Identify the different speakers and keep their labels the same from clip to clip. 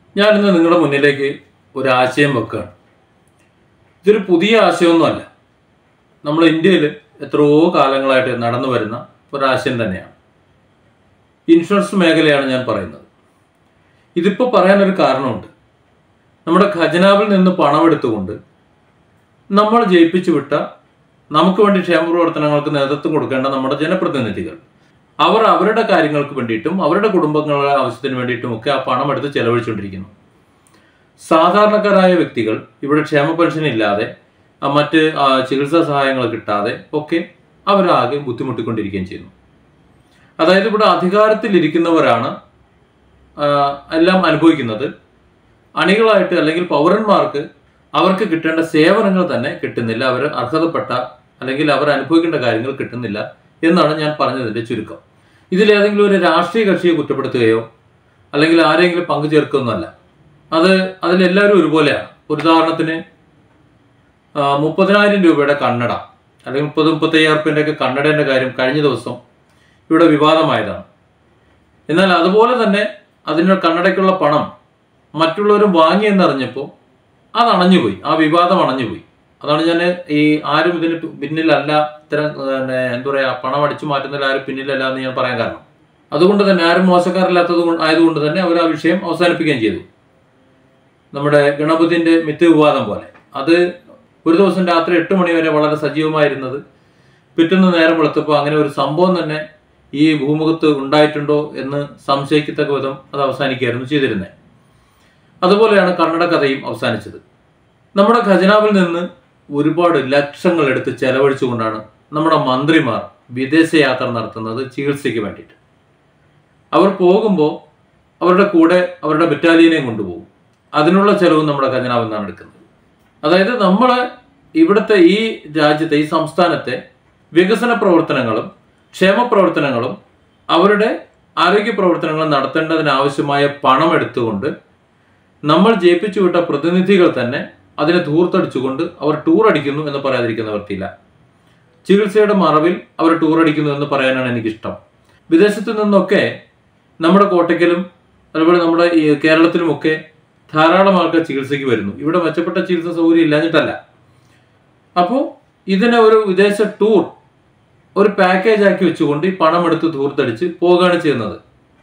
Speaker 1: ഞാനിന്ന് നിങ്ങളുടെ മുന്നിലേക്ക് ഒരു ആശയം വെക്കുകയാണ് ഇതൊരു പുതിയ ആശയമൊന്നുമല്ല നമ്മൾ ഇന്ത്യയിൽ എത്രയോ കാലങ്ങളായിട്ട് നടന്നു വരുന്ന ഒരാശയം തന്നെയാണ് ഇൻഷുറൻസ് മേഖലയാണ് ഞാൻ പറയുന്നത് ഇതിപ്പോൾ പറയാനൊരു കാരണമുണ്ട് നമ്മുടെ ഖജനാവിൽ നിന്ന് പണമെടുത്തുകൊണ്ട് നമ്മൾ ജയിപ്പിച്ചു വിട്ട നമുക്ക് വേണ്ടി ക്ഷേമ പ്രവർത്തനങ്ങൾക്ക് നേതൃത്വം കൊടുക്കേണ്ട നമ്മുടെ ജനപ്രതിനിധികൾ അവർ അവരുടെ കാര്യങ്ങൾക്ക് വേണ്ടിയിട്ടും അവരുടെ കുടുംബങ്ങളുടെ ആവശ്യത്തിന് വേണ്ടിയിട്ടും ഒക്കെ ആ പണം എടുത്ത് ചെലവഴിച്ചുകൊണ്ടിരിക്കുന്നു സാധാരണക്കാരായ വ്യക്തികൾ ഇവിടെ ക്ഷേമ പെൻഷൻ ഇല്ലാതെ ആ, മറ്റ് ആ, ചികിത്സാ സഹായങ്ങൾ കിട്ടാതെ ഒക്കെ അവരാകെ ബുദ്ധിമുട്ടിക്കൊണ്ടിരിക്കുകയും ചെയ്യുന്നു അതായത് ഇവിടെ അധികാരത്തിലിരിക്കുന്നവരാണ് ആ, എല്ലാം അനുഭവിക്കുന്നത് അണികളായിട്ട് അല്ലെങ്കിൽ പൗരന്മാർക്ക് അവർക്ക് കിട്ടേണ്ട സേവനങ്ങൾ തന്നെ കിട്ടുന്നില്ല അവർ അർഹതപ്പെട്ട അല്ലെങ്കിൽ അവർ അനുഭവിക്കേണ്ട കാര്യങ്ങൾ കിട്ടുന്നില്ല എന്നാണ് ഞാൻ പറഞ്ഞതിന്റെ ചുരുക്കം ഇതിലേതെങ്കിലും ഒരു രാഷ്ട്രീയ കക്ഷിയെ കുറ്റപ്പെടുത്തുകയോ അല്ലെങ്കിൽ ആരെങ്കിലും പങ്കു ചേർക്കുകയൊന്നുമല്ല അത് അതിലെല്ലാവരും ഒരുപോലെയാണ് ഒരു ഉദാഹരണത്തിന് ആ, മുപ്പതിനായിരം രൂപയുടെ കണ്ണട അല്ലെങ്കിൽ മുപ്പത് മുപ്പത്തയ്യായിരം റുപ്യൻ്റെ ഒക്കെ കണ്ണടേൻ്റെ കാര്യം കഴിഞ്ഞ ദിവസം ഇവിടെ വിവാദമായതാണ് എന്നാൽ അതുപോലെ തന്നെ അതിന് കണ്ണടയ്ക്കുള്ള പണം മറ്റുള്ളവരും വാങ്ങിയെന്നറിഞ്ഞപ്പോൾ അത് അണഞ്ഞുപോയി ആ വിവാദം അണഞ്ഞുപോയി അതാണ് ഞാൻ ഈ ആരും ഇതിന് പിന്നിലല്ല ഇത്തരം പിന്നെ എന്താ പറയാ പണം അടിച്ചു മാറ്റുന്നതിൽ ആരും പിന്നിലല്ല എന്ന് ഞാൻ പറയാൻ കാരണം അതുകൊണ്ട് തന്നെ ആരും മോശക്കാരില്ലാത്തത് കൊണ്ട് ആയതുകൊണ്ട് തന്നെ അവർ ആ വിഷയം അവസാനിപ്പിക്കുകയും ചെയ്തു നമ്മുടെ ഗണപതിന്റെ മിത്ത് വിവാദം പോലെ അത് ഒരു ദിവസം രാത്രി എട്ട് മണി വരെ വളരെ സജീവമായിരുന്നത് പിറ്റേന്ന് നേരം വെളുത്തപ്പോൾ അങ്ങനെ ഒരു സംഭവം തന്നെ ഈ ഭൂമുഖത്ത് ഉണ്ടായിട്ടുണ്ടോ എന്ന് സംശയിക്കത്തക്ക വിധം അത് അവസാനിക്കുകയായിരുന്നു ചെയ്തിരുന്നത് അതുപോലെയാണ് കന്നഡ കഥയും അവസാനിച്ചത് നമ്മുടെ ഖജനാവിൽ നിന്ന് ഒരുപാട് ലക്ഷങ്ങൾ എടുത്ത് ചെലവഴിച്ചുകൊണ്ടാണ് നമ്മുടെ മന്ത്രിമാർ വിദേശയാത്ര നടത്തുന്നത് ചികിത്സയ്ക്ക് വേണ്ടിയിട്ട് അവർ പോകുമ്പോൾ അവരുടെ കൂടെ അവരുടെ ബറ്റാലിയനെയും കൊണ്ടുപോകും അതിനുള്ള ചെലവും നമ്മുടെ ഖജനാവിൽ നിന്നാണ് എടുക്കുന്നത് അതായത് നമ്മൾ ഇവിടുത്തെ ഈ രാജ്യത്തെ ഈ സംസ്ഥാനത്തെ വികസന പ്രവർത്തനങ്ങളും ക്ഷേമ പ്രവർത്തനങ്ങളും അവരുടെ ആരോഗ്യ പ്രവർത്തനങ്ങളും നടത്തേണ്ടതിനാവശ്യമായ പണം എടുത്തുകൊണ്ട് നമ്മൾ ജയിപ്പിച്ചു വിട്ട പ്രതിനിധികൾ തന്നെ അതിനെ ധൂർത്തടിച്ചുകൊണ്ട് അവർ ടൂർ അടിക്കുന്നു എന്ന് പറയാതിരിക്കുന്ന വൃത്തിയില്ല ചികിത്സയുടെ മറവിൽ അവർ ടൂർ അടിക്കുന്നു എന്ന് പറയാനാണ് എനിക്കിഷ്ടം വിദേശത്തു നിന്നൊക്കെ നമ്മുടെ കോട്ടയ്ക്കലും അതുപോലെ നമ്മുടെ ഈ കേരളത്തിലുമൊക്കെ ധാരാളം ആൾക്കാർ ചികിത്സയ്ക്ക് വരുന്നു ഇവിടെ മെച്ചപ്പെട്ട ചികിത്സാ സൗകര്യം ഇല്ലാഞ്ഞിട്ടല്ല അപ്പോൾ ഇതിനെ ഒരു വിദേശ ടൂർ ഒരു പാക്കേജ് ആക്കി വെച്ചുകൊണ്ട് ഈ പണം എടുത്ത് ധൂർത്തടിച്ച് പോവുകയാണ് ചെയ്യുന്നത്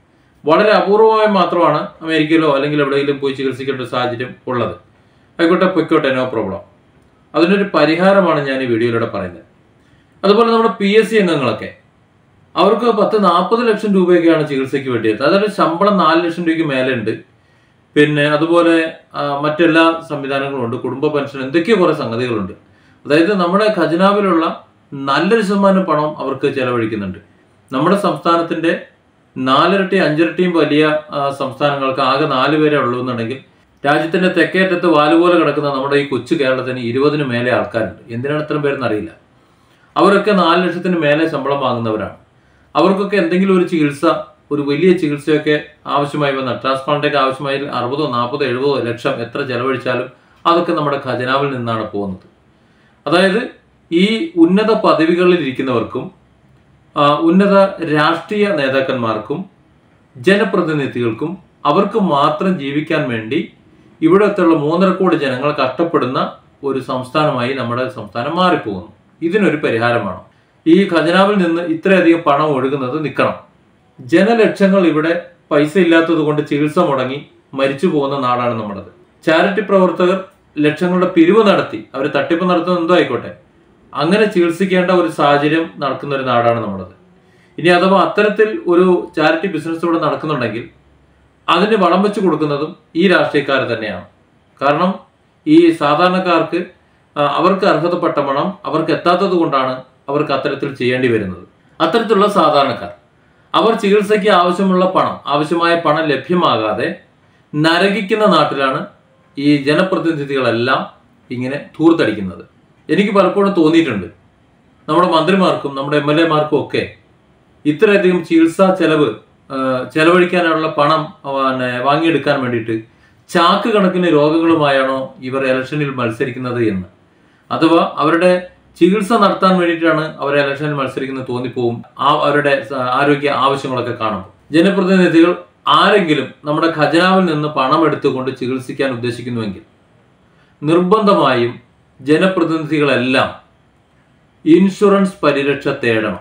Speaker 1: വളരെ അപൂർവമായി മാത്രമാണ് അമേരിക്കയിലോ അല്ലെങ്കിൽ എവിടെയെങ്കിലും പോയി ചികിത്സിക്കേണ്ട ഒരു സാഹചര്യം ഉള്ളത് ആയിക്കോട്ടെ പൊയ്ക്കോട്ടെ നോ പ്രോബ്ലം അതിനൊരു പരിഹാരമാണ് ഞാൻ ഈ വീഡിയോയിലൂടെ പറയുന്നത് അതുപോലെ നമ്മുടെ പി എസ് സി അംഗങ്ങളൊക്കെ അവർക്ക് പത്ത് നാൽപ്പത് ലക്ഷം രൂപയൊക്കെയാണ് ചികിത്സയ്ക്ക് വേണ്ടിയത് അതായത് ശമ്പളം നാല് ലക്ഷം രൂപയ്ക്ക് മേലെ ഉണ്ട് പിന്നെ അതുപോലെ ആ, മറ്റെല്ലാ സംവിധാനങ്ങളും ഉണ്ട് കുടുംബ പെൻഷൻ എന്തൊക്കെയോ കുറേ സംഗതികളുണ്ട് അതായത് നമ്മുടെ ഖജനാവിലുള്ള നല്ലൊരു ശതമാനം പണം അവർക്ക് ചെലവഴിക്കുന്നുണ്ട് നമ്മുടെ സംസ്ഥാനത്തിന്റെ നാലിരട്ടി അഞ്ചിരട്ടിയും വലിയ ആ, സംസ്ഥാനങ്ങൾക്ക് ആകെ നാല് പേരേ ഉള്ളൂ എന്നുണ്ടെങ്കിൽ രാജ്യത്തിന്റെ തെക്കേറ്റത്ത് വാലുപോലെ കിടക്കുന്ന നമ്മുടെ ഈ കൊച്ചു കേരളത്തിന് ഇരുപതിന് മേലെ ആൾക്കാരുണ്ട് എന്തിനാണ് ഇത്രയും പേരെന്ന് അറിയില്ല അവരൊക്കെ നാല് ലക്ഷത്തിന് മേലെ ശമ്പളം വാങ്ങുന്നവരാണ് അവർക്കൊക്കെ എന്തെങ്കിലും ഒരു ചികിത്സ ഒരു വലിയ ചികിത്സയൊക്കെ ആവശ്യമായി വന്ന ട്രാൻസ്പ്ലാന്റൊക്കെ ആവശ്യമായി അറുപതോ നാൽപ്പതോ എഴുപതോ ലക്ഷം എത്ര ചെലവഴിച്ചാലും അതൊക്കെ നമ്മുടെ ഖജനാവിൽ നിന്നാണ് പോകുന്നത് അതായത് ഈ ഉന്നത പദവികളിൽ ഇരിക്കുന്നവർക്കും ആ, ഉന്നത രാഷ്ട്രീയ നേതാക്കന്മാർക്കും ജനപ്രതിനിധികൾക്കും അവർക്ക് മാത്രം ജീവിക്കാൻ വേണ്ടി ഇവിടത്തുള്ള മൂന്നര കോടി ജനങ്ങൾ കഷ്ടപ്പെടുന്ന ഒരു സംസ്ഥാനമായി നമ്മുടെ സംസ്ഥാനം മാറിപ്പോകുന്നു ഇതിനൊരു പരിഹാരമാണ് ഈ ഖജനാവിൽ നിന്ന് ഇത്രയധികം പണം ഒഴുകുന്നത് നിൽക്കണം ജനലക്ഷങ്ങൾ ഇവിടെ പൈസ ഇല്ലാത്തത് കൊണ്ട് ചികിത്സ മുടങ്ങി മരിച്ചു പോകുന്ന നാടാണ് നമ്മുടേത് ചാരിറ്റി പ്രവർത്തകർ ലക്ഷങ്ങളുടെ പിരിവ് നടത്തി അവർ തട്ടിപ്പ് നടത്തുന്നത് എന്തോ ആയിക്കോട്ടെ അങ്ങനെ ചികിത്സിക്കേണ്ട ഒരു സാഹചര്യം നടക്കുന്ന ഒരു നാടാണ് നമ്മുടേത് ഇനി അഥവാ അത്തരത്തിൽ ഒരു ചാരിറ്റി ബിസിനസ് ഇവിടെ നടക്കുന്നുണ്ടെങ്കിൽ അതിന് വളം വെച്ച് കൊടുക്കുന്നതും ഈ രാഷ്ട്രീയക്കാർ തന്നെയാണ് കാരണം ഈ സാധാരണക്കാർക്ക് ആ, അവർക്ക് അർഹതപ്പെട്ട പണം അവർക്ക് എത്താത്തത് കൊണ്ടാണ് അവർക്ക് അത്തരത്തിൽ ചെയ്യേണ്ടി വരുന്നത് അത്തരത്തിലുള്ള സാധാരണക്കാർ അവർ ചികിത്സയ്ക്ക് ആവശ്യമുള്ള പണം ആവശ്യമായ പണം ലഭ്യമാകാതെ നരകിക്കുന്ന നാട്ടിലാണ് ഈ ജനപ്രതിനിധികളെല്ലാം ഇങ്ങനെ ധൂർത്തടിക്കുന്നത് എനിക്ക് പലപ്പോഴും തോന്നിയിട്ടുണ്ട് നമ്മുടെ മന്ത്രിമാർക്കും നമ്മുടെ എം എൽ എമാർക്കും ഒക്കെ ഇത്രയധികം ചികിത്സാ ചെലവ് ആ, ചെലവഴിക്കാനുള്ള പണം ആ, പിന്നെ വാങ്ങിയെടുക്കാൻ വേണ്ടിയിട്ട് ചാക്ക് കണക്കിന് രോഗങ്ങളുമായാണോ ഇവർ ഇലക്ഷനിൽ മത്സരിക്കുന്നത് എന്ന് അഥവാ അവരുടെ ചികിത്സ നടത്താൻ വേണ്ടിയിട്ടാണ് അവർ ഇലക്ഷനിൽ മത്സരിക്കുന്നത് തോന്നിപ്പോവും ആ അവരുടെ സ- ആരോഗ്യ ആവശ്യങ്ങളൊക്കെ കാണുമ്പോൾ ജനപ്രതിനിധികൾ ആരെങ്കിലും നമ്മുടെ ഖജനാവിൽ നിന്ന് പണം എടുത്തുകൊണ്ട് ചികിത്സിക്കാൻ ഉദ്ദേശിക്കുന്നുവെങ്കിൽ നിർബന്ധമായും ജനപ്രതിനിധികളെല്ലാം ഇൻഷുറൻസ് പരിരക്ഷ തേടണം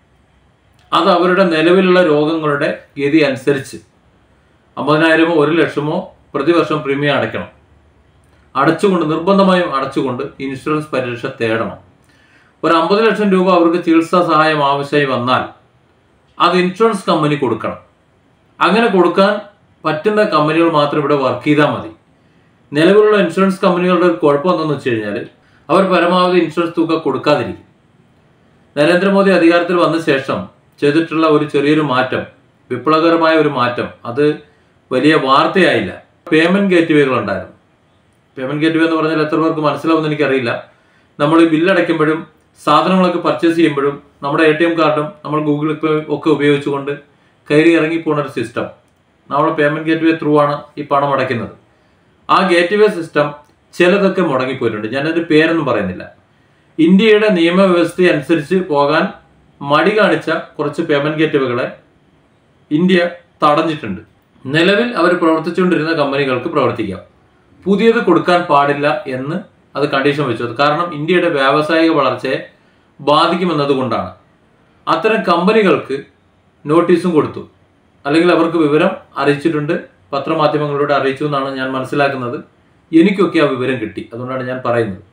Speaker 1: അത് അവരുടെ നിലവിലുള്ള രോഗങ്ങളുടെ ഗതി അനുസരിച്ച് അമ്പതിനായിരമോ ഒരു ലക്ഷമോ പ്രതിവർഷം പ്രീമിയം അടയ്ക്കണം അടച്ചുകൊണ്ട് നിർബന്ധമായും അടച്ചുകൊണ്ട് ഇൻഷുറൻസ് പരിരക്ഷ തേടണം ഒരു അമ്പത് ലക്ഷം രൂപ അവർക്ക് ചികിത്സാ സഹായം ആവശ്യമായി വന്നാൽ അത് ഇൻഷുറൻസ് കമ്പനി കൊടുക്കണം അങ്ങനെ കൊടുക്കാൻ പറ്റുന്ന കമ്പനികൾ മാത്രം ഇവിടെ വർക്ക് ചെയ്താൽ മതി നിലവിലുള്ള ഇൻഷുറൻസ് കമ്പനികളുടെ ഒരു കുഴപ്പം എന്തെന്ന് വെച്ച് കഴിഞ്ഞാൽ അവർ പരമാവധി ഇൻഷുറൻസ് തുക കൊടുക്കാതിരിക്കും നരേന്ദ്രമോദി അധികാരത്തിൽ വന്ന ശേഷം ചെയ്തിട്ടുള്ള ഒരു ചെറിയൊരു മാറ്റം വിപ്ലവകരമായ ഒരു മാറ്റം അത് വലിയ വാർത്തയായില്ല പേയ്മെന്റ് ഗേറ്റ്വേകൾ ഉണ്ടായിരുന്നു പേയ്മെന്റ് ഗേറ്റ്വേ എന്ന് പറഞ്ഞാൽ എത്ര പേർക്ക് മനസ്സിലാവുമെന്ന് എനിക്കറിയില്ല നമ്മൾ ഈ ബില്ല് അടയ്ക്കുമ്പോഴും സാധനങ്ങളൊക്കെ പർച്ചേസ് ചെയ്യുമ്പോഴും നമ്മുടെ എ ടി എം കാർഡും നമ്മൾ ഗൂഗിൾ പേ ഒക്കെ ഉപയോഗിച്ചുകൊണ്ട് കയറി ഇറങ്ങി പോകുന്ന ഒരു സിസ്റ്റം നമ്മുടെ പേയ്മെന്റ് ഗേറ്റ്വേ ത്രൂ ആണ് ഈ പണം അടയ്ക്കുന്നത് ആ ഗേറ്റ്വേ സിസ്റ്റം ചിലതൊക്കെ മുടങ്ങിപ്പോയിട്ടുണ്ട് ഞാനതിന്റെ പേരൊന്നും പറയുന്നില്ല ഇന്ത്യയുടെ നിയമവ്യവസ്ഥ അനുസരിച്ച് പോകാൻ മടി കാണിച്ച കുറച്ച് പേയ്മെന്റ് ഗേറ്റ്വേകളെ ഇന്ത്യ തടഞ്ഞിട്ടുണ്ട് നിലവിൽ അവർ പ്രവർത്തിച്ചുകൊണ്ടിരുന്ന കമ്പനികൾക്ക് പ്രവർത്തിക്കാം പുതിയത് കൊടുക്കാൻ പാടില്ല എന്ന് അത് കണ്ടീഷൻ വെച്ചു അത് കാരണം ഇന്ത്യയുടെ വ്യാവസായിക വളർച്ചയെ ബാധിക്കുമെന്നതുകൊണ്ടാണ് അത്തരം കമ്പനികൾക്ക് നോട്ടീസും കൊടുത്തു അല്ലെങ്കിൽ അവർക്ക് വിവരം അറിയിച്ചിട്ടുണ്ട് പത്രമാധ്യമങ്ങളിലൂടെ അറിയിച്ചു എന്നാണ് ഞാൻ മനസ്സിലാക്കുന്നത് എനിക്കൊക്കെ ആ വിവരം കിട്ടി അതുകൊണ്ടാണ് ഞാൻ പറയുന്നത്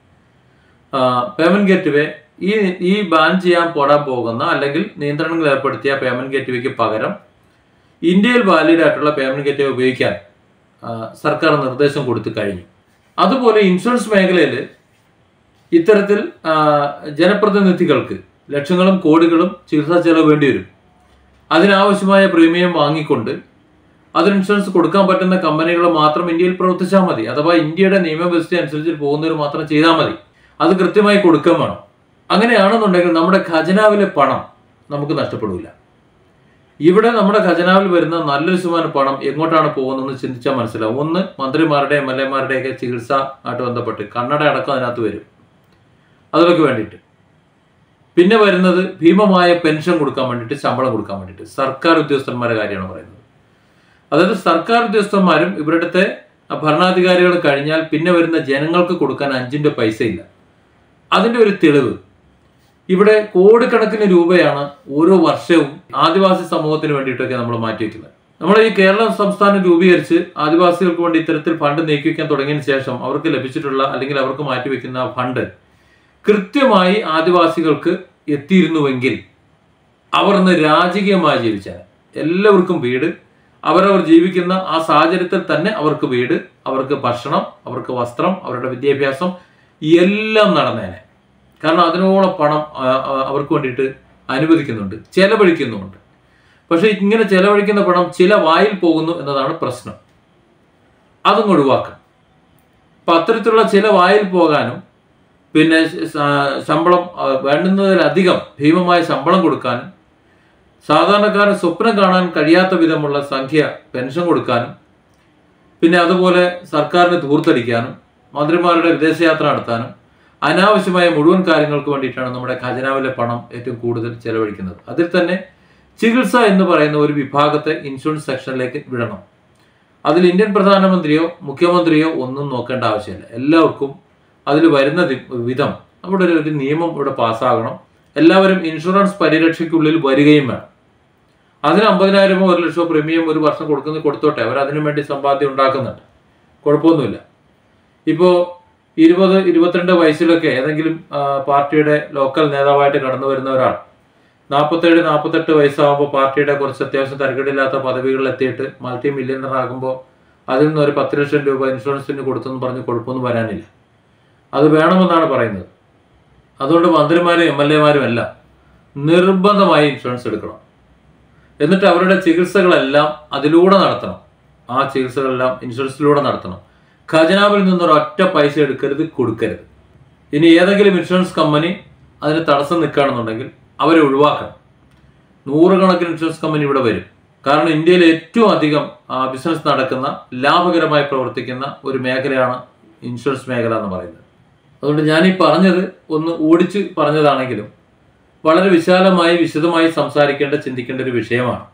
Speaker 1: പേയ്മെന്റ് ഗേറ്റ്വേ ഈ ഈ ബാൻ ചെയ്യാൻ പോടാൻ പോകുന്ന അല്ലെങ്കിൽ നിയന്ത്രണങ്ങൾ ഏർപ്പെടുത്തിയ പേയ്മെന്റ് ഗേറ്റ്വേക്ക് പകരം ഇന്ത്യയിൽ വാലിഡ് ആയിട്ടുള്ള പേയ്മെന്റ് ഗേറ്റ്വേ ഉപയോഗിക്കാൻ ആ, സർക്കാർ നിർദ്ദേശം കൊടുത്തു കഴിഞ്ഞു അതുപോലെ ഇൻഷുറൻസ് മേഖലയിൽ ഇത്തരത്തിൽ ആ, ജനപ്രതിനിധികൾക്ക് ലക്ഷങ്ങളും കോടികളും ചികിത്സാ ചെലവ് വേണ്ടി വരും അതിനാവശ്യമായ പ്രീമിയം വാങ്ങിക്കൊണ്ട് അതിന് ഇൻഷുറൻസ് കൊടുക്കാൻ പറ്റുന്ന കമ്പനികൾ മാത്രം ഇന്ത്യയിൽ പ്രവർത്തിച്ചാൽ മതി അഥവാ ഇന്ത്യയുടെ നിയമവ്യവസ്ഥ അനുസരിച്ച് പോകുന്നവർ മാത്രം ചെയ്താൽ മതി അത് കൃത്യമായി കൊടുക്കാൻ വേണം അങ്ങനെയാണെന്നുണ്ടെങ്കിൽ നമ്മുടെ ഖജനാവിലെ പണം നമുക്ക് നഷ്ടപ്പെടില്ല ഇവിടെ നമ്മുടെ ഖജനാവിൽ വരുന്ന നല്ലൊരു ശതമാനം പണം എങ്ങോട്ടാണ് പോകുന്നതെന്ന് ചിന്തിച്ചാൽ മനസ്സിലാവും ഒന്ന് മന്ത്രിമാരുടെ എം എൽ എമാരുടെയൊക്കെ ചികിത്സ ആയിട്ട് ബന്ധപ്പെട്ട് കണ്ണട അടക്കം അതിനകത്ത് വരും അതിനൊക്കെ വേണ്ടിയിട്ട് പിന്നെ വരുന്നത് ഭീമമായ പെൻഷൻ കൊടുക്കാൻ വേണ്ടിയിട്ട് ശമ്പളം കൊടുക്കാൻ വേണ്ടിയിട്ട് സർക്കാർ ഉദ്യോഗസ്ഥന്മാരുടെ കാര്യമാണ് പറയുന്നത് അതായത് സർക്കാർ ഉദ്യോഗസ്ഥന്മാരും ഇവരുടത്തെ ഭരണാധികാരികൾ കഴിഞ്ഞാൽ പിന്നെ വരുന്ന ജനങ്ങൾക്ക് കൊടുക്കാൻ അഞ്ചിന്റെ പൈസ ഇല്ല അതിന്റെ ഒരു തെളിവ് ഇവിടെ കോടിക്കണക്കിന് രൂപയാണ് ഓരോ വർഷവും ആദിവാസി സമൂഹത്തിന് വേണ്ടിയിട്ടൊക്കെ നമ്മൾ മാറ്റിവെക്കുന്നത് നമ്മുടെ ഈ കേരള സംസ്ഥാനം രൂപീകരിച്ച് ആദിവാസികൾക്ക് വേണ്ടി ഇത്തരത്തിൽ ഫണ്ട് നീക്കിവെക്കാൻ തുടങ്ങിയതിന് ശേഷം അവർക്ക് ലഭിച്ചിട്ടുള്ള അല്ലെങ്കിൽ അവർക്ക് മാറ്റിവെക്കുന്ന ഫണ്ട് കൃത്യമായി ആദിവാസികൾക്ക് എത്തിയിരുന്നുവെങ്കിൽ അവർ ഇന്ന് രാജകീയമായി ജീവിച്ചാൽ എല്ലാവർക്കും വീട് അവരവർ ജീവിക്കുന്ന ആ സാഹചര്യത്തിൽ തന്നെ അവർക്ക് വീട് അവർക്ക് ഭക്ഷണം അവർക്ക് വസ്ത്രം അവരുടെ വിദ്യാഭ്യാസം എല്ലാം നടന്നേനെ കാരണം അതിനോളം പണം ആ, ആ, അവർക്ക് വേണ്ടിയിട്ട് അനുവദിക്കുന്നുണ്ട് ചെലവഴിക്കുന്നുമുണ്ട് പക്ഷെ ഇങ്ങനെ ചെലവഴിക്കുന്ന പണം ചില വായിൽ പോകുന്നു എന്നതാണ് പ്രശ്നം അതും ഒഴിവാക്കണം അപ്പൊ അത്തരത്തിലുള്ള ചില വായിൽ പോകാനും പിന്നെ ശ- ശമ്പളം ആ, വേണ്ടുന്നതിലധികം ഭീമമായ ശമ്പളം കൊടുക്കാനും സാധാരണക്കാരൻ സ്വപ്നം കാണാൻ കഴിയാത്ത വിധമുള്ള സംഖ്യ പെൻഷൻ കൊടുക്കാനും പിന്നെ അതുപോലെ സർക്കാരിന് ധൂർത്തടിക്കാനും മന്ത്രിമാരുടെ വിദേശയാത്ര നടത്താനും അനാവശ്യമായ മുഴുവൻ കാര്യങ്ങൾക്ക് വേണ്ടിയിട്ടാണ് നമ്മുടെ ഖജനാവിലെ പണം ഏറ്റവും കൂടുതൽ ചെലവഴിക്കുന്നത് അതിൽ തന്നെ ചികിത്സ എന്ന് പറയുന്ന ഒരു വിഭാഗത്തെ ഇൻഷുറൻസ് സെക്ഷനിലേക്ക് വിടണം അതിൽ ഇന്ത്യൻ പ്രധാനമന്ത്രിയോ മുഖ്യമന്ത്രിയോ ഒന്നും നോക്കേണ്ട ആവശ്യമില്ല എല്ലാവർക്കും അതിൽ വരുന്ന ദി- വിധം അവിടെ ഒരു- ഒരു നിയമം ഇവിടെ പാസ്സാകണം എല്ലാവരും ഇൻഷുറൻസ് പരിരക്ഷയ്ക്കുള്ളിൽ വരികയും വേണം അതിന് അമ്പതിനായിരമോ ഒരു ലക്ഷമോ പ്രീമിയം ഒരു വർഷം കൊടുക്കുന്നത് കൊടുത്തോട്ടെ അവർ അതിനു വേണ്ടി സമ്പാദ്യം ഉണ്ടാക്കുന്നുണ്ട് കുഴപ്പമൊന്നുമില്ല ഇപ്പോൾ ഇരുപത് ഇരുപത്തിരണ്ട് വയസ്സിലൊക്കെ ഏതെങ്കിലും ആ, പാർട്ടിയുടെ ലോക്കൽ നേതാവായിട്ട് കടന്നു വരുന്ന ഒരാൾ നാൽപ്പത്തേഴ് നാൽപ്പത്തെട്ട് വയസ്സാകുമ്പോൾ പാർട്ടിയുടെ കുറച്ച് അത്യാവശ്യം തരക്കേടില്ലാത്ത പദവികളിൽ എത്തിയിട്ട് മൾട്ടി മില്യണർ ആകുമ്പോൾ അതിൽ നിന്ന് ഒരു പത്ത് ലക്ഷം രൂപ ഇൻഷുറൻസിന് കൊടുത്തെന്ന് പറഞ്ഞ് കുഴപ്പമൊന്നും വരാനില്ല അത് വേണമെന്നാണ് പറയുന്നത് അതുകൊണ്ട് മന്ത്രിമാരും എം എൽ എമാരും എല്ലാം നിർബന്ധമായി ഇൻഷുറൻസ് എടുക്കണം എന്നിട്ട് അവരുടെ ചികിത്സകളെല്ലാം അതിലൂടെ നടത്തണം ആ ചികിത്സകളെല്ലാം ഇൻഷുറൻസിലൂടെ നടത്തണം ഖജനാവിൽ നിന്നൊരു ഒറ്റ പൈസ എടുക്കരുത് കൊടുക്കരുത് ഇനി ഏതെങ്കിലും ഇൻഷുറൻസ് കമ്പനി അതിന് തടസ്സം നിൽക്കുകയാണെന്നുണ്ടെങ്കിൽ അവരെ ഒഴിവാക്കണം നൂറുകണക്കിന് ഇൻഷുറൻസ് കമ്പനി ഇവിടെ വരും കാരണം ഇന്ത്യയിൽ ഏറ്റവും അധികം ബിസിനസ് നടക്കുന്ന ലാഭകരമായി പ്രവർത്തിക്കുന്ന ഒരു മേഖലയാണ് ഇൻഷുറൻസ് മേഖല എന്ന് പറയുന്നത് അതുകൊണ്ട് ഞാൻ ഈ പറഞ്ഞത് ഒന്ന് ഓടിച്ച് പറഞ്ഞതാണെങ്കിലും വളരെ വിശാലമായി വിശദമായി സംസാരിക്കേണ്ട ചിന്തിക്കേണ്ട ഒരു വിഷയമാണ്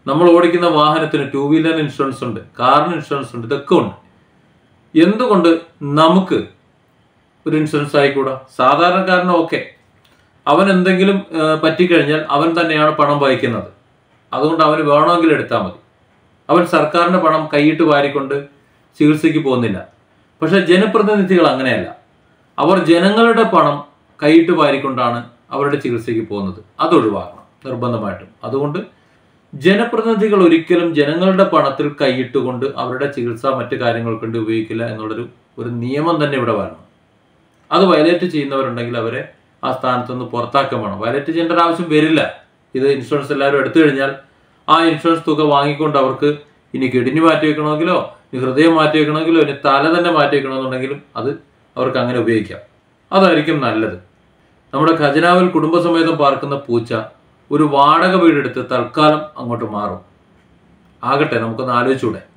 Speaker 1: നമ്മൾ ഓടിക്കുന്ന വാഹനത്തിന് ടൂ വീലർ ഇൻഷുറൻസ് ഉണ്ട് കാറിന് ഇൻഷുറൻസ് ഉണ്ട് ഇതൊക്കെ ഉണ്ട് എന്തുകൊണ്ട് നമുക്ക് ഒരു ഇൻഷുറൻസ് ആയിക്കൂടാ സാധാരണക്കാരന് ഓക്കെ അവൻ എന്തെങ്കിലും ആ, പറ്റിക്കഴിഞ്ഞാൽ അവൻ തന്നെയാണ് പണം വഹിക്കുന്നത് അതുകൊണ്ട് അവന് വേണമെങ്കിൽ എടുത്താൽ മതി അവൻ സർക്കാരിന്റെ പണം കൈയിട്ട് വാരിക്കൊണ്ട് ചികിത്സയ്ക്ക് പോകുന്നില്ല പക്ഷെ ജനപ്രതിനിധികൾ അങ്ങനെയല്ല അവർ ജനങ്ങളുടെ പണം കൈയിട്ട് വാരിക്കൊണ്ടാണ് അവരുടെ ചികിത്സയ്ക്ക് പോകുന്നത് അത് ഒഴിവാക്കണം നിർബന്ധമായിട്ടും അതുകൊണ്ട് ജനപ്രതിനിധികൾ ഒരിക്കലും ജനങ്ങളുടെ പണത്തിൽ കൈയിട്ടുകൊണ്ട് അവരുടെ ചികിത്സ മറ്റു കാര്യങ്ങൾക്ക് വേണ്ടി ഉപയോഗിക്കില്ല എന്നുള്ളൊരു ഒരു നിയമം തന്നെ ഇവിടെ വരണം അത് വയലേറ്റ് ചെയ്യുന്നവരുണ്ടെങ്കിൽ അവരെ ആ സ്ഥാനത്ത് നിന്ന് പുറത്താക്കാൻ വേണം വയലേറ്റ് ചെയ്യേണ്ട ഒരു ആവശ്യം വരില്ല ഇത് ഇൻഷുറൻസ് എല്ലാവരും എടുത്തു കഴിഞ്ഞാൽ ആ ഇൻഷുറൻസ് തുക വാങ്ങിക്കൊണ്ട് അവർക്ക് ഇനി കിഡ്നി മാറ്റി വെക്കണമെങ്കിലോ ഇനി ഹൃദയം മാറ്റി വെക്കണമെങ്കിലോ ഇനി തല തന്നെ മാറ്റി വെക്കണമെന്നുണ്ടെങ്കിലും അത് അവർക്ക് അങ്ങനെ ഉപയോഗിക്കാം അതായിരിക്കും നല്ലത് നമ്മുടെ ഖജനാവിൽ കുടുംബസമേതം പാർക്കുന്ന പൂച്ച ഒരു വാടക വീടെടുത്ത് തൽക്കാലം അങ്ങോട്ട് മാറും ആകട്ടെ നമുക്കൊന്ന് ആലോചിച്ചൂടെ